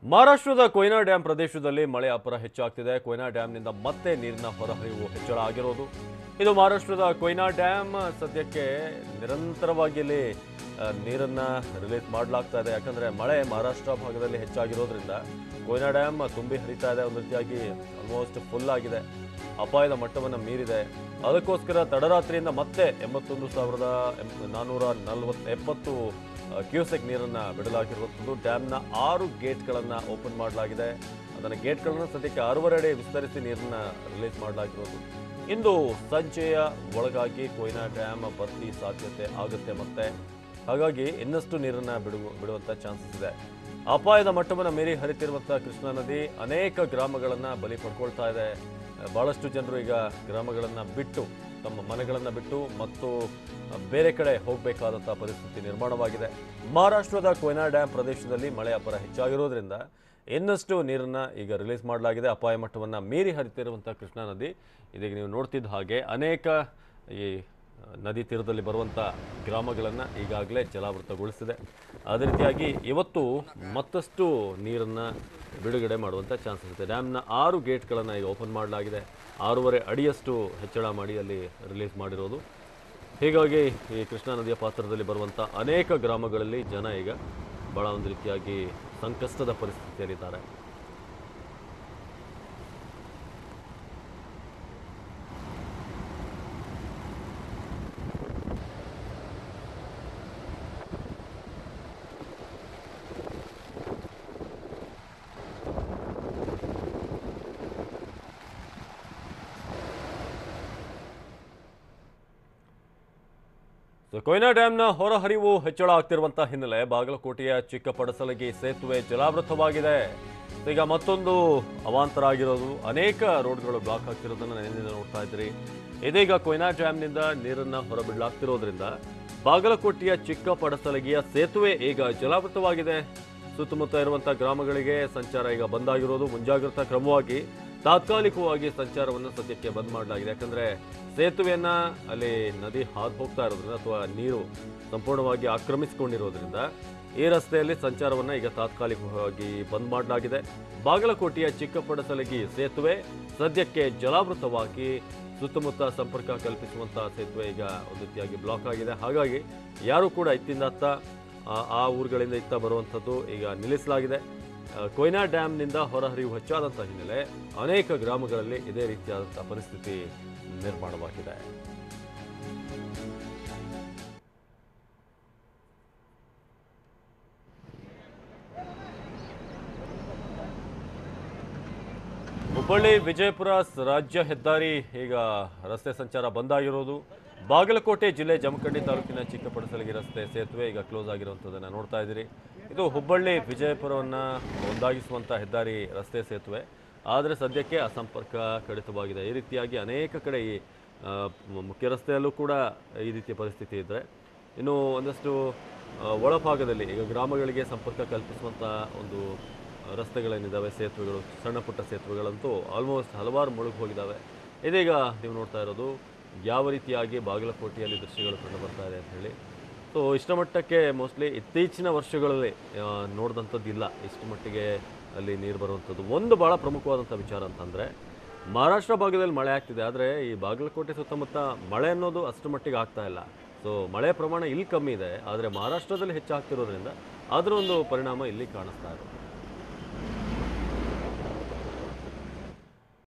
ಮಹಾರಾಷ್ಟ್ರದ ಕೊಯ್ನಾ ಡ್ಯಾಂ ಪ್ರದೇಶದಲ್ಲಿ ಮಳೆ ಅಬ್ಬರ ಹೆಚ್ಚಾಗ್ತಿದೆ ಕೊಯ್ನಾ ಡ್ಯಾಂನಿಂದ ಮತ್ತೆ ನೀರಿನ ಹೊರಹರಿವು ಹೆಚ್ಚಳ ಆಗಿರೋದು ಇದು ಮಹಾರಾಷ್ಟ್ರದ ಕೊಯ್ನಾ ಡ್ಯಾಮ್ ಸದ್ಯಕ್ಕೆ ನಿರಂತರವಾಗಿ ಇಲ್ಲಿ ಆ, ನೀರನ್ನ ರಿಲೀಸ್ ಮಾಡಲಾಗ್ತಾ ಇದೆ ಯಾಕಂದ್ರೆ ಮಳೆ ಮಹಾರಾಷ್ಟ್ರ ಭಾಗದಲ್ಲಿ ಹೆಚ್ಚಾಗಿರೋದ್ರಿಂದ ಕೊಯ್ನಾ ಡ್ಯಾಮ್ ತುಂಬಿ ಹರಿತಾ ಇದೆ ಒಂದು ರೀತಿಯಾಗಿ ಆಲ್ಮೋಸ್ಟ್ ಫುಲ್ ಆಗಿದೆ ಅಪಾಯದ ಮಟ್ಟವನ್ನು ಮೀರಿದೆ ಅದಕ್ಕೋಸ್ಕರ ತಡರಾತ್ರಿಯಿಂದ ಮತ್ತೆ ಎಂಬತ್ತೊಂದು ಸಾವಿರದ ಎಂ- ನಾನ್ನೂರ ನಲವತ್ತು ಎಪ್ಪತ್ತು ಕ್ಯೂಸೆಕ್ ನೀರನ್ನ ಬಿಡಲಾಗಿರುವಂಥದ್ದು ಡ್ಯಾಮ್ನ ಆರು ಗೇಟ್ಗಳನ್ನು ಓಪನ್ ಮಾಡಲಾಗಿದೆ ಅದನ್ನು ಗೇಟ್ಗಳನ್ನು ಸದ್ಯಕ್ಕೆ ಆರೂವರೆ ಅಡಿ ವಿಸ್ತರಿಸಿ ನೀರನ್ನ ರಿಲೀಸ್ ಮಾಡಲಾಗಿರೋದು ಇಂದು ಸಂಜೆಯ ಒಳಗಾಗಿ ಕೊಯ್ನಾ ಡ್ಯಾಮ್ ಭರ್ತಿ ಸಾಧ್ಯತೆ ಆಗುತ್ತೆ ಮತ್ತೆ ಹಾಗಾಗಿ ಇನ್ನಷ್ಟು ನೀರನ್ನ ಬಿಡುವ ಬಿಡುವಂತ ಚಾನ್ಸಸ್ ಇದೆ ಅಪಾಯದ ಮಟ್ಟವನ್ನು ಮೀರಿ ಹರಿತಿರುವಂಥ ಕೃಷ್ಣಾ ನದಿ ಅನೇಕ ಗ್ರಾಮಗಳನ್ನು ಬಲಿ ಪಡ್ಕೊಳ್ತಾ ಇದೆ ಬಹಳಷ್ಟು ಜನರು ಈಗ ಗ್ರಾಮಗಳನ್ನು ಬಿಟ್ಟು ತಮ್ಮ ಮನೆಗಳನ್ನು ಬಿಟ್ಟು ಮತ್ತು ಬೇರೆ ಕಡೆ ಹೋಗಬೇಕಾದಂಥ ಪರಿಸ್ಥಿತಿ ನಿರ್ಮಾಣವಾಗಿದೆ ಮಹಾರಾಷ್ಟ್ರದ ಕೊಯ್ನಾ ಡ್ಯಾಮ್ ಪ್ರದೇಶದಲ್ಲಿ ಮಳೆ ಅಬ್ಬರ ಹೆಚ್ಚಾಗಿರೋದ್ರಿಂದ ಇನ್ನಷ್ಟು ನೀರನ್ನ ಈಗ ರಿಲೀಸ್ ಮಾಡಲಾಗಿದೆ ಅಪಾಯ ಮಟ್ಟವನ್ನು ಮೀರಿ ಹರಿತಿರುವಂಥ ಕೃಷ್ಣಾ ನದಿ ಇದೀಗ ನೀವು ನೋಡ್ತಿದ್ದ ಹಾಗೆ ಅನೇಕ ಈ ನದಿ ತೀರದಲ್ಲಿ ಬರುವಂಥ ಗ್ರಾಮಗಳನ್ನು ಈಗಾಗಲೇ ಜಲಾವೃತಗೊಳಿಸಿದೆ ಅದೇ ರೀತಿಯಾಗಿ ಇವತ್ತು ಮತ್ತಷ್ಟು ನೀರನ್ನು ಬಿಡುಗಡೆ ಮಾಡುವಂಥ ಚಾನ್ಸಸ್ ಇದೆ ಡ್ಯಾಮ್ನ ಆರು ಗೇಟ್ಗಳನ್ನು ಈಗ ಓಪನ್ ಮಾಡಲಾಗಿದೆ ಆರೂವರೆ ಅಡಿಯಷ್ಟು ಹೆಚ್ಚಳ ಮಾಡಿ ಅಲ್ಲಿ ರಿಲೀಸ್ ಮಾಡಿರೋದು ಹೀಗಾಗಿ ಈ ಕೃಷ್ಣಾ ನದಿಯ ಪಾತ್ರದಲ್ಲಿ ಬರುವಂಥ ಅನೇಕ ಗ್ರಾಮಗಳಲ್ಲಿ ಜನ ಈಗ ಭಾಳ ಒಂದು ರೀತಿಯಾಗಿ ಸಂಕಷ್ಟದ ಪರಿಸ್ಥಿತಿಯಲ್ಲಿದ್ದಾರೆ ಸೊ ಕೊಯ್ನಾ ಡ್ಯಾಂನ ಹೊರಹರಿವು ಹೆಚ್ಚಳ ಆಗ್ತಿರುವಂತಹ ಹಿನ್ನೆಲೆ ಬಾಗಲಕೋಟೆಯ ಚಿಕ್ಕಪಡಸಲಗಿ ಸೇತುವೆ ಜಲಾವೃತವಾಗಿದೆ ಈಗ ಮತ್ತೊಂದು ಅವಾಂತರ ಆಗಿರೋದು ಅನೇಕ ರೋಡ್ಗಳು ಬ್ಲಾಕ್ ಆಗ್ತಿರೋದನ್ನ ನಿನ್ನೆ ನೋಡ್ತಾ ಇದ್ರಿ ಇದೀಗ ಕೊಯ್ನಾ ಡ್ಯಾಂನಿಂದ ನೀರನ್ನ ಹೊರಬಿಡಲಾಗ್ತಿರೋದ್ರಿಂದ ಬಾಗಲಕೋಟೆಯ ಚಿಕ್ಕಪಡಸಲಗಿಯ ಸೇತುವೆ ಈಗ ಜಲಾವೃತವಾಗಿದೆ ಸುತ್ತಮುತ್ತ ಇರುವಂತಹ ಗ್ರಾಮಗಳಿಗೆ ಸಂಚಾರ ಈಗ ಬಂದಾಗಿರೋದು ಮುಂಜಾಗ್ರತಾ ಕ್ರಮವಾಗಿ ತಾತ್ಕಾಲಿಕವಾಗಿ ಸಂಚಾರವನ್ನು ಸದ್ಯಕ್ಕೆ ಬಂದ್ ಮಾಡಲಾಗಿದೆ ಯಾಕಂದ್ರೆ ಸೇತುವೆಯನ್ನ ಅಲ್ಲಿ ನದಿ ಹಾದು ಹೋಗ್ತಾ ಇರೋದ್ರಿಂದ ಅಥವಾ ನೀರು ಸಂಪೂರ್ಣವಾಗಿ ಆಕ್ರಮಿಸಿಕೊಂಡಿರೋದ್ರಿಂದ ಈ ರಸ್ತೆಯಲ್ಲಿ ಸಂಚಾರವನ್ನ ಈಗ ತಾತ್ಕಾಲಿಕವಾಗಿ ಬಂದ್ ಮಾಡಲಾಗಿದೆ ಬಾಗಲಕೋಟೆಯ ಚಿಕ್ಕಪಡಸಲಗಿ ಸೇತುವೆ ಸದ್ಯಕ್ಕೆ ಜಲಾವೃತವಾಗಿ ಸುತ್ತಮುತ್ತ ಸಂಪರ್ಕ ಕಲ್ಪಿಸುವಂತಹ ಸೇತುವೆ ಈಗ ಒಂದು ರೀತಿಯಾಗಿ ಬ್ಲಾಕ್ ಆಗಿದೆ ಹಾಗಾಗಿ ಯಾರು ಕೂಡ ಇತ್ತಿಂದ ಅತ್ತ ಆ- ಆ ಊರುಗಳಿಂದ ಇತ್ತ ಬರುವಂಥದ್ದು ಈಗ ನಿಲ್ಲಿಸಲಾಗಿದೆ ಆ, ಕೊಯ್ನಾ ಡ್ಯಾಮ್ನಿಂದ ಹೊರಹರಿವು ಹೆಚ್ಚಾದಂಥ ಹಿನ್ನೆಲೆ ಅನೇಕ ಗ್ರಾಮಗಳಲ್ಲಿ ಇದೇ ರೀತಿಯಾದಂಥ ಪರಿಸ್ಥಿತಿ ನಿರ್ಮಾಣವಾಗಿದೆ ಹುಬ್ಬಳ್ಳಿ ವಿಜಯಪುರ ಸ- ರಾಜ್ಯ ಹೆದ್ದಾರಿ ಈಗ ರಸ್ತೆ ಸಂಚಾರ ಬಂದಾಗಿರೋದು ಬಾಗಲಕೋಟೆ ಜಿಲ್ಲೆ ಜಮಖಂಡಿ ತಾಲೂಕಿನ ಚಿಕ್ಕಪಡಸಲಗಿ ರಸ್ತೆ ಸೇತುವೆ ಈಗ ಕ್ಲೋಸ್ ಆಗಿರುವಂಥದ್ದನ್ನು ನೋಡ್ತಾ ಇದ್ದೀರಿ ಇದು ಹುಬ್ಬಳ್ಳಿ ವಿಜಯಪುರವನ್ನು ಒಂದಾಗಿಸುವಂಥ ಹೆದ್ದಾರಿ ರಸ್ತೆ ಸೇತುವೆ ಆದರೆ ಸದ್ಯಕ್ಕೆ ಆ ಸಂಪರ್ಕ ಕಡಿತವಾಗಿದೆ ಈ ರೀತಿಯಾಗಿ ಅನೇಕ ಕಡೆ ಈ ಆ, ಮ- ಮುಖ್ಯ ರಸ್ತೆಯಲ್ಲೂ ಕೂಡ ಈ ರೀತಿಯ ಪರಿಸ್ಥಿತಿ ಇದ್ದರೆ ಇನ್ನು ಒಂದಷ್ಟು ಆ, ಒಳಭಾಗದಲ್ಲಿ ಈಗ ಗ್ರಾಮಗಳಿಗೆ ಸಂಪರ್ಕ ಕಲ್ಪಿಸುವಂಥ ಒಂದು ರಸ್ತೆಗಳೇನಿದ್ದಾವೆ ಸೇತುವೆಗಳು ಸಣ್ಣ ಪುಟ್ಟ ಸೇತುವೆಗಳಂತೂ ಆಲ್ಮೋಸ್ಟ್ ಹಲವಾರು ಮುಳುಗಿ ಹೋಗಿದ್ದಾವೆ ಇದೀಗ ನೀವು ನೋಡ್ತಾ ಇರೋದು ಯಾವ ರೀತಿಯಾಗಿ ಬಾಗಲಕೋಟೆಯಲ್ಲಿ ದೃಶ್ಯಗಳು ಕಂಡು ಬರ್ತಾ ಇದೆ ಅಂತ ಹೇಳಿ ಸೊ ಇಷ್ಟರ ಮಟ್ಟಕ್ಕೆ ಮೋಸ್ಟ್ಲಿ ಇತ್ತೀಚಿನ ವರ್ಷಗಳಲ್ಲಿ ಆ, ನೋಡಿದಂಥದ್ದಿಲ್ಲ ಇಷ್ಟು ಮಟ್ಟಿಗೆ ಅಲ್ಲಿ ನೀರು ಬರುವಂಥದ್ದು ಒಂದು ಭಾಳ ಪ್ರಮುಖವಾದಂಥ ವಿಚಾರ ಅಂತಂದರೆ ಮಹಾರಾಷ್ಟ್ರ ಭಾಗದಲ್ಲಿ ಮಳೆ ಆಗ್ತಿದೆ ಆದರೆ ಈ ಬಾಗಲಕೋಟೆ ಸುತ್ತಮುತ್ತ ಮಳೆ ಅನ್ನೋದು ಅಷ್ಟು ಮಟ್ಟಿಗೆ ಆಗ್ತಾ ಇಲ್ಲ ಸೊ ಮಳೆ ಪ್ರಮಾಣ ಇಲ್ಲಿ ಕಮ್ಮಿ ಇದೆ ಆದರೆ ಮಹಾರಾಷ್ಟ್ರದಲ್ಲಿ ಹೆಚ್ಚಾಗ್ತಿರೋದ್ರಿಂದ ಅದರ ಒಂದು ಪರಿಣಾಮ ಇಲ್ಲಿ ಕಾಣಿಸ್ತಾ ಇರೋದು